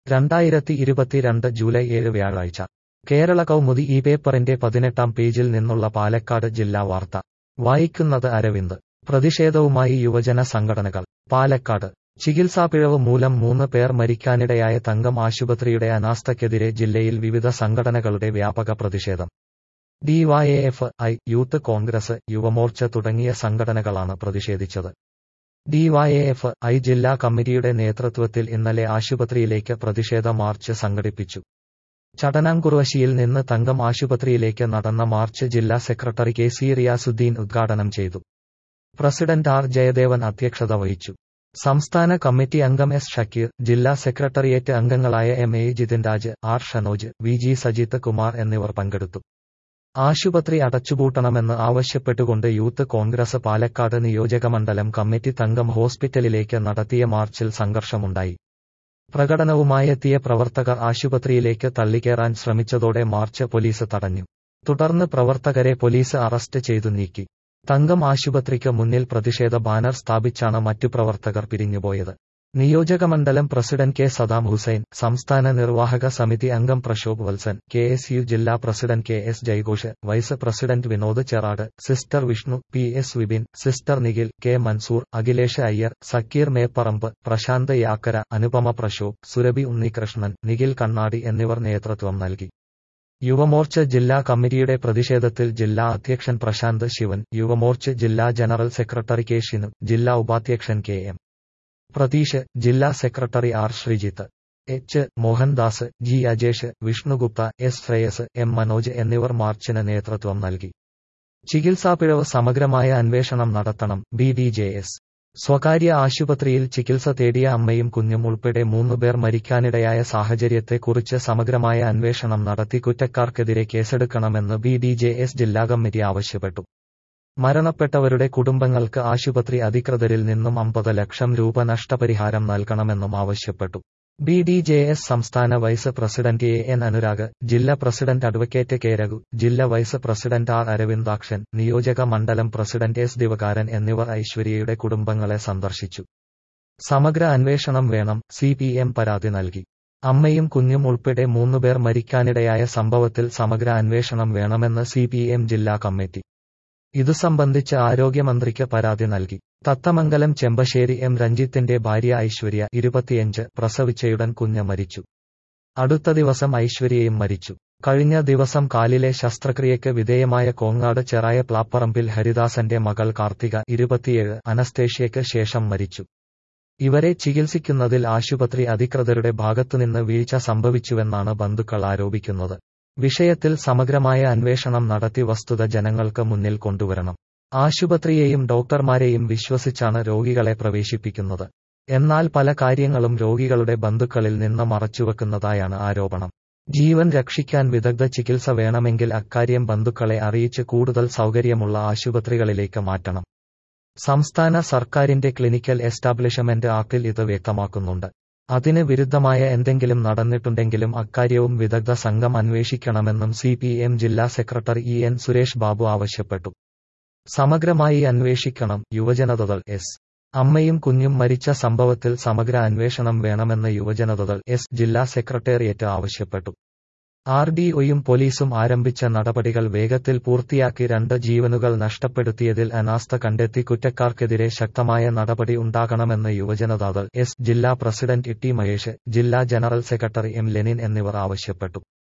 രണ്ടായിരത്തി ഇരുപത്തിരണ്ട് ജൂലൈ ഏഴ് വ്യാഴാഴ്ച കേരള കൗമുദി ഈ പേപ്പറിന്റെ പതിനെട്ടാം പേജിൽ നിന്നുള്ള പാലക്കാട് ജില്ലാ വാർത്ത വായിക്കുന്നത് അരവിന്ദ് പ്രതിഷേധവുമായി യുവജന സംഘടനകൾ പാലക്കാട് ചികിത്സാപ്പിഴവ് മൂലം മൂന്ന് പേർ മരിക്കാനിടയായ തങ്കം ആശുപത്രിയുടെ അനാസ്ഥയ്ക്കെതിരെ ജില്ലയിൽ വിവിധ സംഘടനകളുടെ വ്യാപക പ്രതിഷേധം DYF I youth Congress Yuvamorcha തുടങ്ങിയ സംഘടനകളാണ് പ്രതിഷേധിച്ചത് ഡിവൈഎഫ് ഐ ജില്ലാ കമ്മിറ്റിയുടെ നേതൃത്വത്തിൽ ഇന്നലെ ആശുപത്രിയിലേക്ക് പ്രതിഷേധ മാർച്ച് സംഘടിപ്പിച്ചു ചടനാംകുറുവശിയിൽ നിന്ന് തങ്കം ആശുപത്രിയിലേക്ക് നടന്ന മാർച്ച് ജില്ലാ സെക്രട്ടറി കെ സി റിയാസുദ്ദീൻ ഉദ്ഘാടനം ചെയ്തു പ്രസിഡന്റ് ആർ ജയദേവൻ അധ്യക്ഷത വഹിച്ചു സംസ്ഥാന കമ്മിറ്റി അംഗം എസ് ഷക്കീർ ജില്ലാ സെക്രട്ടേറിയറ്റ് അംഗങ്ങളായ M A Jithin Raj R Shanoj V G Sajith Kumar എന്നിവർ പങ്കെടുത്തു ആശുപത്രി അടച്ചുപൂട്ടണമെന്ന് ആവശ്യപ്പെട്ടുകൊണ്ട് യൂത്ത് കോൺഗ്രസ് പാലക്കാട് നിയോജകമണ്ഡലം കമ്മിറ്റി തങ്കം ഹോസ്പിറ്റലിലേക്ക് നടത്തിയ മാർച്ചിൽ സംഘർഷമുണ്ടായി പ്രകടനവുമായെത്തിയ പ്രവർത്തകർ ആശുപത്രിയിലേക്ക് തള്ളിക്കേറാൻ ശ്രമിച്ചതോടെ മാർച്ച് പോലീസ് തടഞ്ഞു തുടർന്ന് പ്രവർത്തകരെ പോലീസ് അറസ്റ്റ് ചെയ്തു നീക്കി തങ്കം ആശുപത്രിക്ക് മുന്നിൽ പ്രതിഷേധ ബാനർ സ്ഥാപിച്ചാണ് മറ്റു പ്രവർത്തകർ പിരിഞ്ഞുപോയത് നിയോജകമണ്ഡലം പ്രസിഡന്റ് കെ സദാം ഹുസൈൻ സംസ്ഥാന നിർവാഹക സമിതി അംഗം Prashobh Valsan K S U ജില്ലാ പ്രസിഡന്റ് കെ എസ് ജയ്ഘോഷ് vice president Vinod Cherad sister Vishnu P S Vipin sister Nikhil K Mansoor Akhilesh Iyer Sakeer Mepparamb Prashanth Yakkara Anupama Prashobh Surabhi Unnikrishnan Nikhil Kannadi എന്നിവർ നേതൃത്വം നൽകി യുവമോർച്ച ജില്ലാ കമ്മിറ്റിയുടെ പ്രതിഷേധത്തിൽ ജില്ലാ അധ്യക്ഷൻ പ്രശാന്ത് ശിവൻ യുവമോർച്ച ജില്ലാ ജനറൽ സെക്രട്ടറി കെ ഷിനു ജില്ലാ ഉപാധ്യക്ഷൻ കെ എം പ്രതീഷ് ജില്ലാ secretary R Sreejith H Mohandas G Ajesh Vishnugupta S Sreyas M Manoj എന്നിവർ മാർച്ചിന് നേതൃത്വം നൽകി ചികിത്സാപിഴവ് സമഗ്രമായ അന്വേഷണം നടത്തണം ബി ഡി ജെ എസ് സ്വകാര്യ ആശുപത്രിയിൽ ചികിത്സ തേടിയ അമ്മയും കുഞ്ഞും ഉൾപ്പെടെ മൂന്നുപേർ മരിക്കാനിടയായ സാഹചര്യത്തെക്കുറിച്ച് സമഗ്രമായ അന്വേഷണം നടത്തി കുറ്റക്കാർക്കെതിരെ കേസെടുക്കണമെന്ന് ബി ഡി ജെ എസ് ജില്ലാ കമ്മിറ്റി ആവശ്യപ്പെട്ടു മരണപ്പെട്ടവരുടെ കുടുംബങ്ങൾക്ക് ആശുപത്രി അധികൃതരിൽ നിന്നും അമ്പത് ലക്ഷം രൂപ നഷ്ടപരിഹാരം നൽകണമെന്നും ആവശ്യപ്പെട്ടു ബി ഡി ജെ എസ് സംസ്ഥാന vice president A N Anurag ജില്ലാ പ്രസിഡന്റ് അഡ്വക്കേറ്റ് കെ രഘു ജില്ലാ വൈസ് പ്രസിഡന്റ് ആർ അരവിന്ദാക്ഷൻ നിയോജക മണ്ഡലം പ്രസിഡന്റ് എസ് ദിവകാരൻ എന്നിവർ ഐശ്വര്യയുടെ കുടുംബങ്ങളെ സന്ദർശിച്ചു സമഗ്ര അന്വേഷണം വേണം സി പി എം പരാതി നൽകി അമ്മയും കുഞ്ഞും ഉൾപ്പെടെ മൂന്നുപേർ മരിക്കാനിടയായ സംഭവത്തിൽ സമഗ്ര അന്വേഷണം വേണമെന്ന് സി പി എം ജില്ലാ കമ്മിറ്റി ഇതു സംബന്ധിച്ച് ആരോഗ്യമന്ത്രിക്ക് പരാതി നൽകി തത്തമംഗലം ചെമ്പശ്ശേരി എം രഞ്ജിത്തിന്റെ ഭാര്യ ഐശ്വര്യ ഇരുപത്തിയഞ്ച് പ്രസവിച്ചയുടൻ കുഞ്ഞ് മരിച്ചു അടുത്ത ദിവസം ഐശ്വര്യയും മരിച്ചു കഴിഞ്ഞ ദിവസം കാലിലെ ശസ്ത്രക്രിയയ്ക്ക് വിധേയമായ കോങ്ങാട് ചെറായ പ്ലാപ്പറമ്പിൽ ഹരിദാസന്റെ മകൾ കാർത്തിക ഇരുപത്തിയേഴ് അനസ്തേഷ്യയ്ക്ക് ശേഷം മരിച്ചു ഇവരെ ചികിത്സിക്കുന്നതിൽ ആശുപത്രി അധികൃതരുടെ ഭാഗത്തുനിന്ന് വീഴ്ച സംഭവിച്ചുവെന്നാണ് ബന്ധുക്കൾ ആരോപിക്കുന്നത് വിഷയത്തിൽ സമഗ്രമായ അന്വേഷണം നടത്തി വസ്തുത ജനങ്ങൾക്ക് മുന്നിൽ കൊണ്ടുവരണം ആശുപത്രിയെയും ഡോക്ടർമാരെയും വിശ്വസിച്ചാണ് രോഗികളെ പ്രവേശിപ്പിക്കുന്നത് എന്നാൽ പല കാര്യങ്ങളും രോഗികളുടെ ബന്ധുക്കളിൽ നിന്ന് മറച്ചുവെക്കുന്നതായാണ് ആരോപണം ജീവൻ രക്ഷിക്കാൻ വിദഗ്ധ ചികിത്സ വേണമെങ്കിൽ അക്കാര്യം ബന്ധുക്കളെ അറിയിച്ച് കൂടുതൽ സൗകര്യമുള്ള ആശുപത്രികളിലേക്ക് മാറ്റണം സംസ്ഥാന സർക്കാരിന്റെ ക്ലിനിക്കൽ എസ്റ്റാബ്ലിഷ്മെന്റ് ആക്ടിൽ ഇത് വ്യക്തമാക്കുന്നുണ്ട് അതിന് വിരുദ്ധമായ എന്തെങ്കിലും നടന്നിട്ടുണ്ടെങ്കിലും അക്കാര്യവും വിദഗ്ധ സംഘം അന്വേഷിക്കണമെന്നും സി പി എം ജില്ലാ secretary E N Suresh Babu ആവശ്യപ്പെട്ടു സമഗ്രമായി അന്വേഷിക്കണം യുവജനതകൾ എസ് അമ്മയും കുഞ്ഞും മരിച്ച സംഭവത്തിൽ സമഗ്ര അന്വേഷണം വേണമെന്ന് യുവജനതകൾ എസ് ജില്ലാ സെക്രട്ടേറിയറ്റ് ആവശ്യപ്പെട്ടു ആർ ഡി ഒയും പോലീസും ആരംഭിച്ച നടപടികൾ വേഗത്തിൽ പൂർത്തിയാക്കി രണ്ട് ജീവനുകൾ നഷ്ടപ്പെടുത്തിയതിൽ അനാസ്ഥ കണ്ടെത്തി കുറ്റക്കാർക്കെതിരെ ശക്തമായ നടപടി ഉണ്ടാകണമെന്ന് യുവജനതാദൾ എസ് ജില്ലാ പ്രസിഡന്റ് ടി മഹേഷ് ജില്ലാ ജനറൽ സെക്രട്ടറി എം ലെനിൻ എന്നിവർ ആവശ്യപ്പെട്ടു